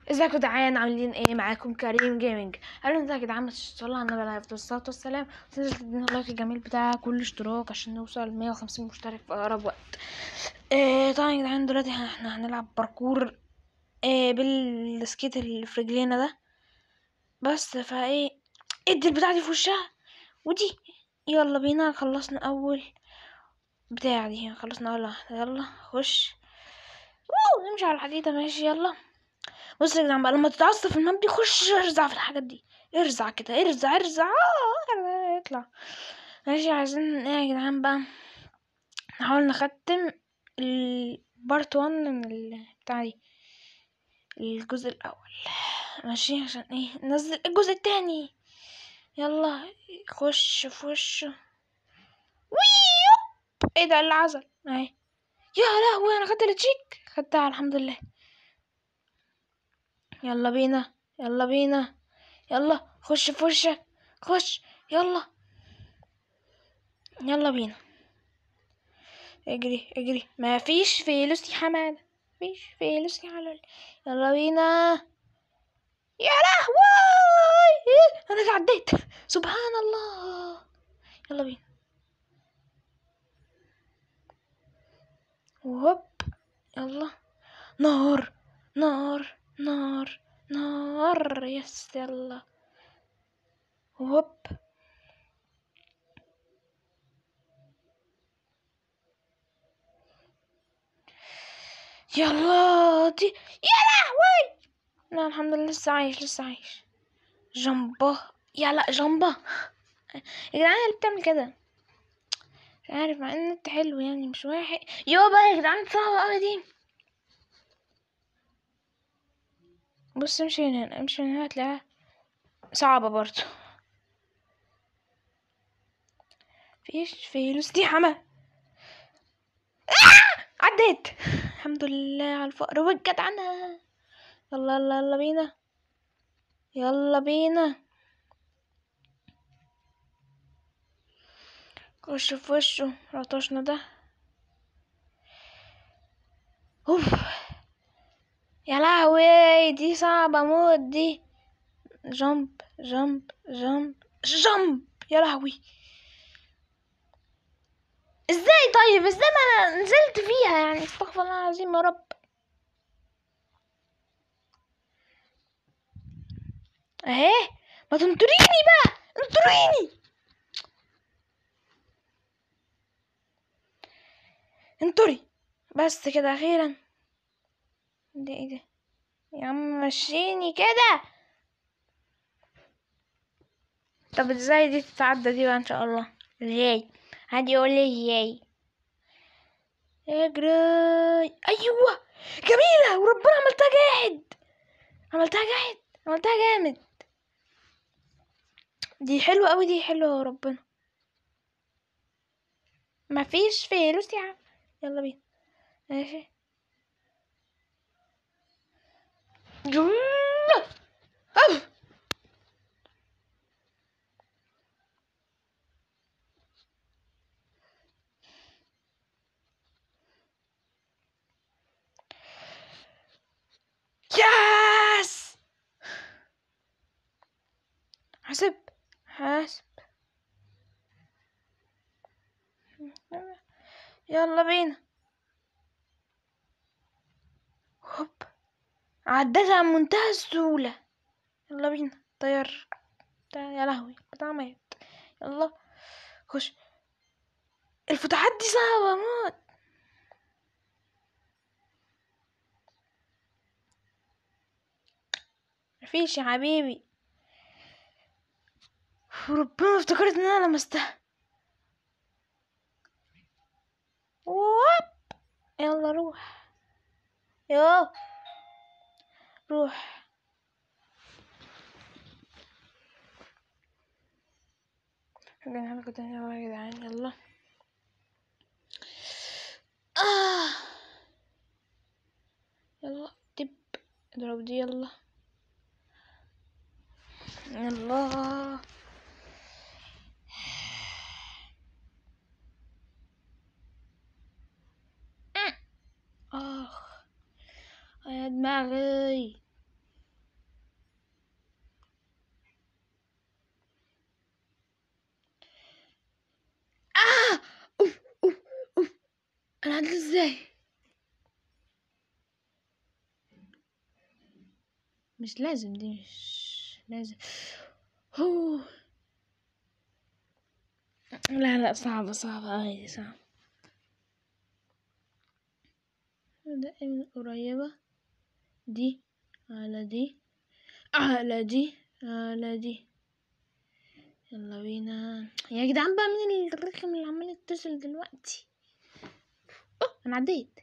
ازيكم يا جدعان عاملين ايه معاكم كريم جيمنج قالوا انت يا جدعان ما تصلوا على النبي عليه الصلاه والسلام وتنزل تدينا اللايك الجميل بتاع كل اشتراك عشان نوصل 150 مشترك في اقرب وقت إيه طبعا يا جدعان دلوقتي احنا هنلعب باركور إيه بالسكيت اللي في رجلينا ده بس فايه ادي البتاعه دي في وشها ودي يلا بينا خلصنا اول بتاع دي خلصنا اول واحده يلا خش ووو نمشي على الحديده ماشي يلا بص يا جدعان بقى لما تتعصب في الماب دي خش ارزع في الحاجات دي ارزع كده ارزع ارزع آه، اطلع ماشي عايزين ايه يا جدعان بقى نحاول نختم البارت 1 من ال- بتاع دي الجزء الاول ماشي عشان ايه ننزل الجزء التاني يلا خش في وشه ويوب ايه ده اللي عزل اهي يا لهوي انا خدت التشيك خدتها الحمد لله يلا بينا يلا بينا يلا خش في وشك خش يلا يلا بينا اجري اجري ما فيش فلوس يا حمادة مفيش فلوس يا علول يلا بينا يا لهوي إيه؟ انا عديت سبحان الله يلا بينا وهوب يلا نار نار نار نار يس يلا هوب يلا دي يا لهوي لا الحمد لله لسه عايش لسه عايش جنبه يا لا جنبه يا جدعان اللي بتعمل كده مش عارف مع ان النت حلو يعني مش واحد يابا يا جدعان صعبة اوي دي بص امشي من هنا امشي من هنا هتلاقيها صعبة برضو فيش فلوس دي حما آه! عديت الحمد لله على الفقر والجدعنة يلا يلا يلا بينا يلا بينا خش في وشه رطشنا ده اوف يا لهوي دي صعبة موت دي جمب جمب جمب جمب يا لهوي ازاي طيب ازاي ما انا نزلت فيها يعني استغفر الله العظيم يا رب اهي ما تنطريني بقى انطريني انطري بس كده اخيرا ده ايه ده يا عم مشيني كده طب ازاي دي تتعدى دي بقى ان شاء الله ازاي حد يقول لي ازاي اجري ايوه جميله وربنا عملتها جاحد عملتها جاحد عملتها جامد دي حلوه قوي دي حلوه وربنا مفيش فلوس يا عم يلا بينا ماشي جميلة أوه. ياس حسب حاسب يلا بينا هوب عدتها بمنتهى السهولة يلا بينا طير تا- يا لهوي بتاع ميت يلا خش الفتحات دي صعبة موت مفيش يا حبيبي ربنا افتكرت ان انا لمستها ووب يلا روح يو روح رجعنا لكم تاني اهو يا جدعان يلا آه. يلا دب اضرب دي يلا يلا اخ يا دماغي نعدل ازاي مش لازم دي مش لازم هو لا لا صعبة صعبة أوي دي صعبة ده من قريبة دي على دي على دي على دي يلا بينا يا جدعان بقى مين الرخم اللي عمال يتصل دلوقتي اوه انا عديت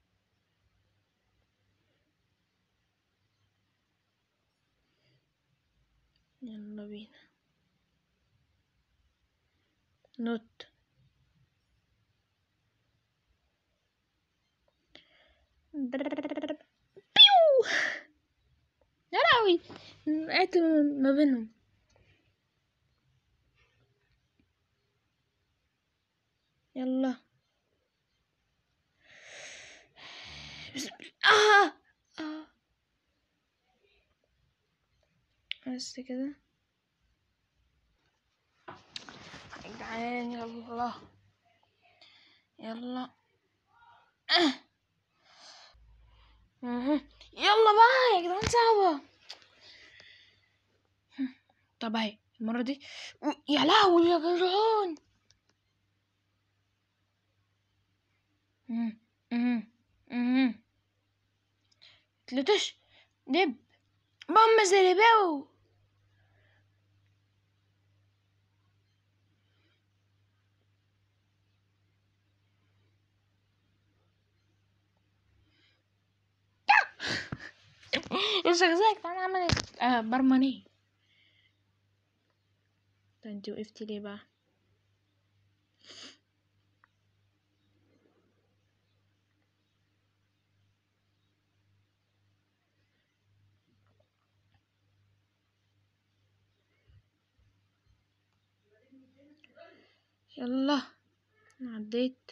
يلا بينا نوت بيو يا لهوي وقعت ما بينهم يلا بسم الله آه آه بس كده يا جدعان يلا يلا آه. مهم. يلا بقى يا جدعان صعبة طب هاي المرة دي يا لهوي يا جدعان مم. مم. مم. تلتش دب ماما زرباو الشخصية كمان عملت آه برمانية ده انتي وقفتي ليه بقى يلا أنا عديت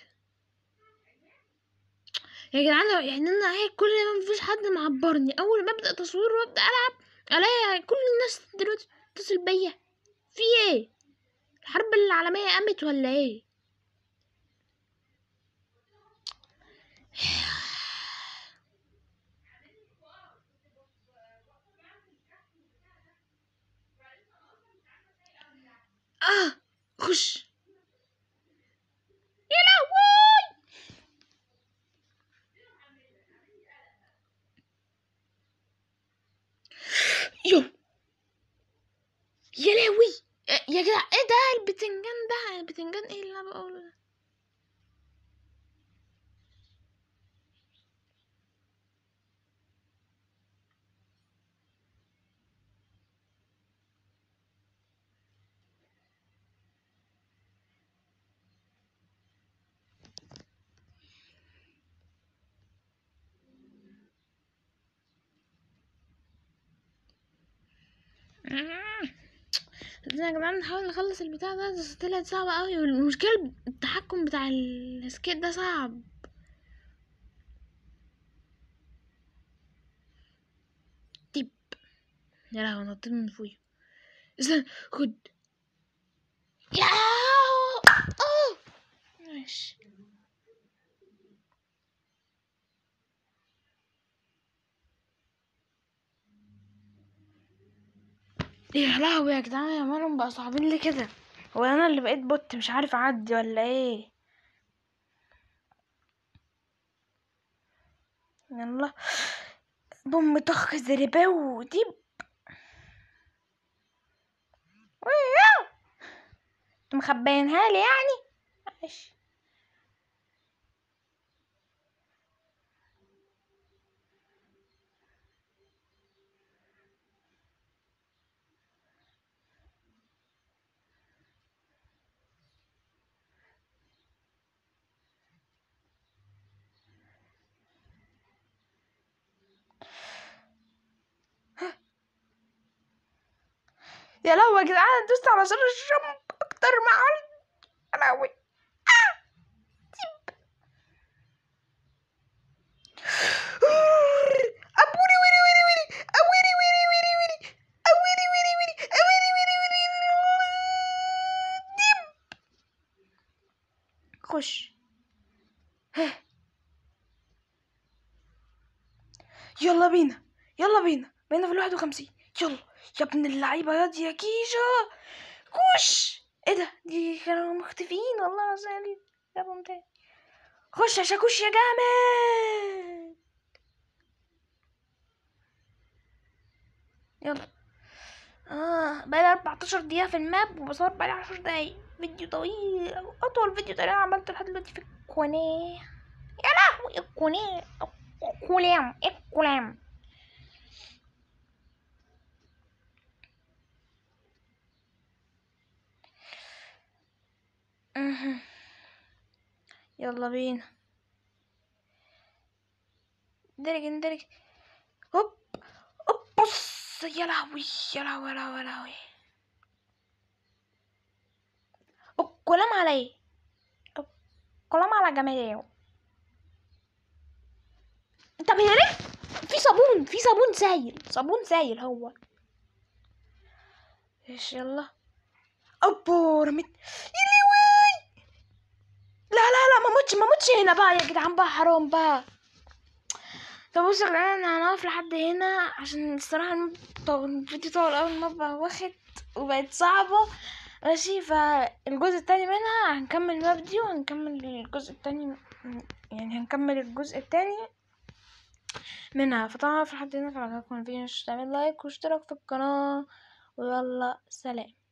يا جدعان يعني انا اهي كل ما مفيش حد معبرني اول ما ابدا تصوير وابدا العب الاقي كل الناس دلوقتي تتصل بيا في ايه الحرب العالميه قامت ولا ايه اه خش يا لهوي يو يا لهوي يا جدع ايه ده البتنجان ده البتنجان ايه اللي انا بقوله ده يا جدعان نحاول نخلص البتاع ده بس طلعت صعبة قوي والمشكلة التحكم بتاع السكيت ده صعب تيب يا لهوي نطيت من فوقي استنى خد يا اه ماشي يا لهوي يا جدعان يا مرهم بقى صعبين ليه كده هو انا اللي بقيت بوت مش عارف اعدي ولا ايه يلا بوم طخ زرباو ديب انتوا مخبينها لي يعني ماشي يا لهوي يا جدعان دوست على زر الجنب اكتر ما عملت يا لهوي آه! تيب. أبوري ويري ويري ويري أويري ويري ويري ويري أويري ويري ويري أويري ويري ويري تيب. خش يلا بينا يلا بينا بينا في الواحد وخمسين يلا يا ابن اللعيبة ياض يا كيشة خش ايه ده دي كانوا مختفيين والله زي جابهم تاني خش يا شاكوش يا جامد يلا اه بقالي 14 دقيقة في الماب وبصور بقالي 10 دقايق فيديو طويل أطول فيديو تقريبا عملته لحد دلوقتي في القناة يا لهوي القناة الكلام الكلام مهم. يلا بينا درج اندرج هوب هوب بص يا لهوي يا لهوي يا لهوي يا لهوي الكلام علي الكلام على جماله طب يا ريت في صابون في صابون سايل صابون سايل هو ايش يلا ابو رميت يا لهوي لا لا لا ما موتش ما موتش هنا بقى يا جدعان بقى حرام بقى طب بصوا يا جدعان انا هنقف لحد هنا عشان الصراحة المب- طو- الفيديو طول اوي ما بقى واخد وبقت صعبة ماشي فالجزء التاني منها هنكمل الماب دي وهنكمل الجزء التاني من- يعني هنكمل الجزء التاني منها فطبعا في لحد هنا فلو عجبكم الفيديو مش تعمل لايك واشتراك في القناة ويلا سلام